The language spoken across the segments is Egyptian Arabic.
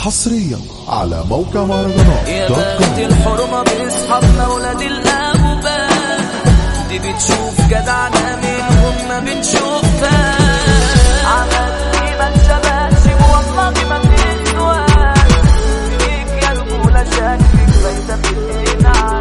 حصريا على موقع مهرجانات يا دوت بخت كوم الحرمة بأصحابنا ولاد الأبواب دي بتشوف جدعنا منهم ما بنشوفها عملت ما انشبهش والله ما بتسواش فيك يا رجولة شكلك بايتة في الإنعام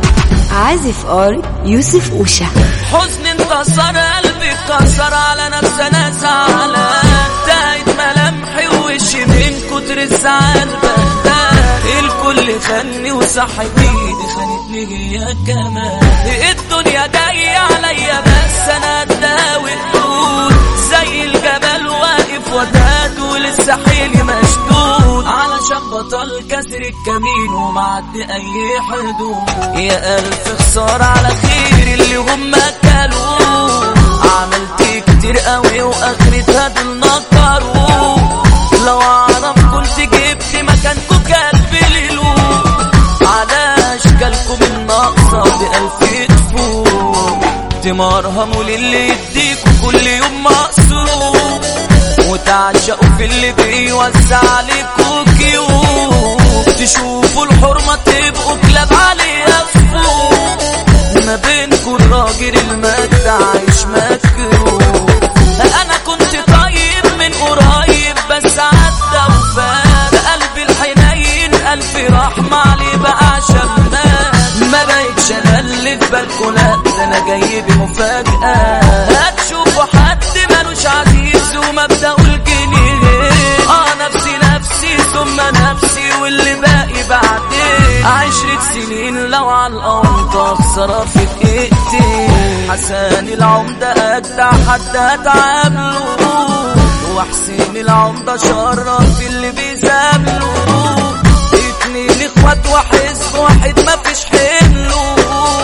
عازف ار يوسف اوشا حزن انتصر قلبي اتكسر على نفسي انا زعلان تاهت ملامحي ووشي من كتر الزعل بهدان الكل خاني وصح ايدي خانتني هي كمان الدنيا جاية عليا بس انا اتداوي حدود زي الجبل واقف وداد ولسه حيلي مشدود علشان بطل كسر الكمين ومعدي اي حدود يا الف خسارة على خير اللي هم كلوه عملت كتير قوي واخرتها دول نكروا لو اعرف كنت جبت مكانكم كلب ليلو على اشكالكم الناقصة بألف تفوق تمرهموا للي يديكوا كل يوم مقصود وتعشقوا في اللي بيوزع عليكوا كيوب تشوفوا الحرمة تبقوا كلاب عليها فوق ما بينكوا الراجل المجد عايش مكروه انا كنت طيب من قريب بس عدى وفات قلبي الحنين الف رحمة عليه بقى عشان مات ما بقتش انا اللي في بالكوا لا ده انا جاي بمفاجأة هتشوفوا حد ملوش عزيز ومبدأ الجنيه اه نفسي نفسي ثم نفسي واللي باقي بعدين عشرة سنين لو على الأرض أخسر في دقيقتين حسن العمدة أجدع حد هتعامله وحسين العمدة شرف اللي بيزامله اتنين اخوات وحزب واحد مفيش حمله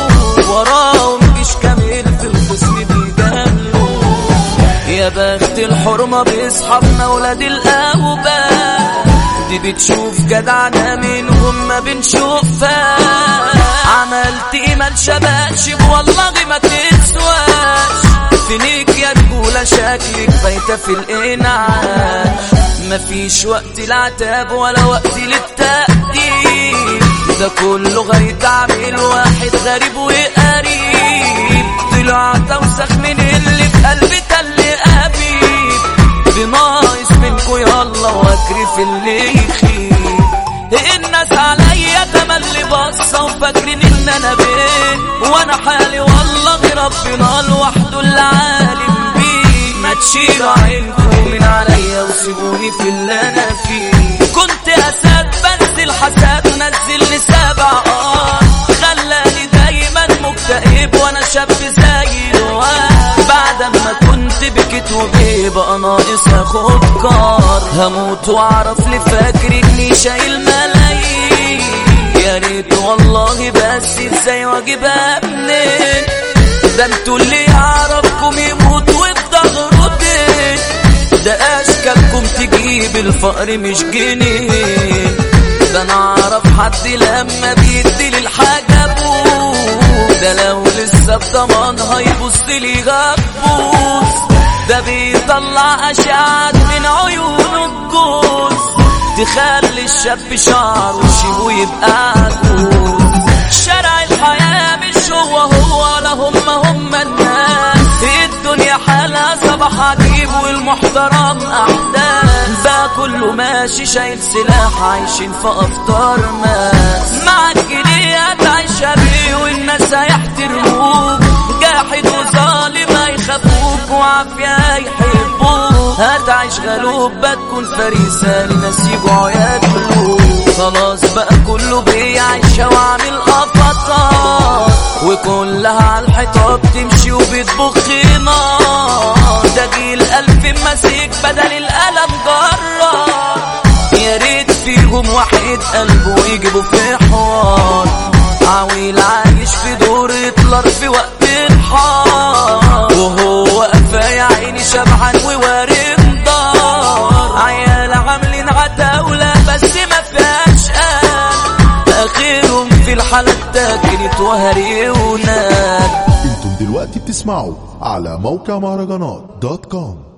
وراهم جيش كامل في الخصم بيجامله يا بخت الحرمة بأصحابنا ولاد الأوباء دي بتشوف جدعنا منهم ما بنشوفها عملت ايه ما شبهش والله ما تسواش فينيك يا رجولة شكلك بايتة في الإنعاش مفيش وقت العتاب ولا وقت للتقدير ده كله غاية تعمل واحد غريب وقريب طلعت اوسخ من اللي في قلبي تل قبيب بناقص منكو يلا واجري في اللي يخيب الناس عليا تملي بصة وفاكرين ان انا بيه وانا حالي والله ربنا لوحده اللي عالم بيه ما تشيلوا عينكم من عليا وسيبوني في اللي انا فيه كنت اسد بس الحسد نزلني سبع اه خلاني دايما مكتئب وانا شاب زي الواد بعد ما كنت بكيت وبيبقى ناقص اخد كار هموت واعرف لي فاكر اني شايل ملايين يا ريت والله بس ازاي واجيبها منين ده انتوا اللي يعرفكم يموت وفي ظهره دين ده اشكالكم تجيب الفقر مش جنيه ده انا اعرف حد لما بيدي للحاجة ابوه ده لو لسه بضمان هيبص لي غبوس ده بيطلع اشعات من عيونه الجوز تخلي الشاب شعره شيبه يبقى عجوز شارع الحياة مش هو هو لا هم هم الناس الدنيا حالها صباح عجيب والمحترم أحداث ده كله ماشي شايل سلاح عايشين في أفطار ماس معاك جنيه هتعيش بيه والناس هيحترموك جاحد وظالم هيخافوك وعافية هيحبوك هتعيش غلوب بتكون فريسة لناس يجوعوا ياكلوك خلاص بقى كله بيعيش وعامل قفطات وكلها على الحيطة بتمشي وبتبخ نار ده جيل ألف مسيك بدل القلم جرار يا ريت فيهم واحد قلبه يجيبه في حوار عويل عايش في دور هتلر في وقت الحار وهو واقفة يا عيني شبعان ووارم دار عيال عاملين عتاولة بس ما فيهاش قال اخرهم في الحالة اتاكلت وهري وناد انتم دلوقتي بتسمعوا على موقع مهرجانات دوت كوم